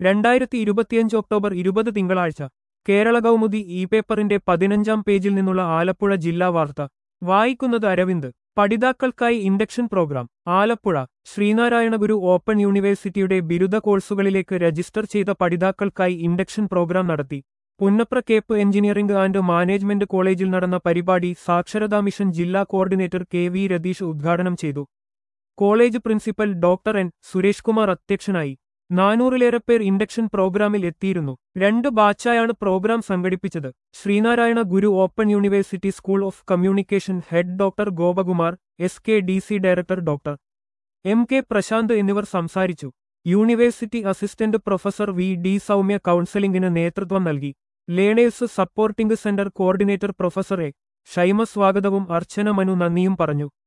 രണ്ടായിരത്തി ഇരുപത്തിയഞ്ച് ഒക്ടോബർ ഇരുപത് തിങ്കളാഴ്ച കേരള കൗമുദി ഇ പേപ്പറിന്റെ പതിനഞ്ചാം പേജിൽ നിന്നുള്ള ആലപ്പുഴ ജില്ലാ വാർത്ത വായിക്കുന്നത് അരവിന്ദ് പഠിതാക്കൾക്കായി induction programme Alappuzha Sreenarayana Guru open യൂണിവേഴ്സിറ്റിയുടെ ബിരുദ കോഴ്സുകളിലേക്ക് രജിസ്റ്റർ ചെയ്ത പഠിതാക്കൾക്കായി ഇൻഡക്ഷൻ പ്രോഗ്രാം നടത്തി Punnapra Cape engineering and management കോളേജിൽ നടന്ന പരിപാടി സാക്ഷരതാ മിഷൻ ജില്ലാ കോർഡിനേറ്റർ കെ വി രതീഷ് ഉദ്ഘാടനം ചെയ്തു college principal doctor N Suresh Kumar അധ്യക്ഷനായി നാനൂറിലേറെ പേർ ഇൻഡക്ഷൻ പ്രോഗ്രാമിൽ എത്തിയിരുന്നു രണ്ട് ബാച്ചായാണ് പ്രോഗ്രാം സംഘടിപ്പിച്ചത് Sreenarayana Guru open university school of communication head doctor Gopakumar S K D C director doctor M K Prashanth എന്നിവർ സംസാരിച്ചു university assistant professor V D Soumya കൗൺസലിംഗിന് നേതൃത്വം നൽകി learners supporting centre coordinator professor A Shaima സ്വാഗതവും അർച്ചന മനു നന്ദിയും പറഞ്ഞു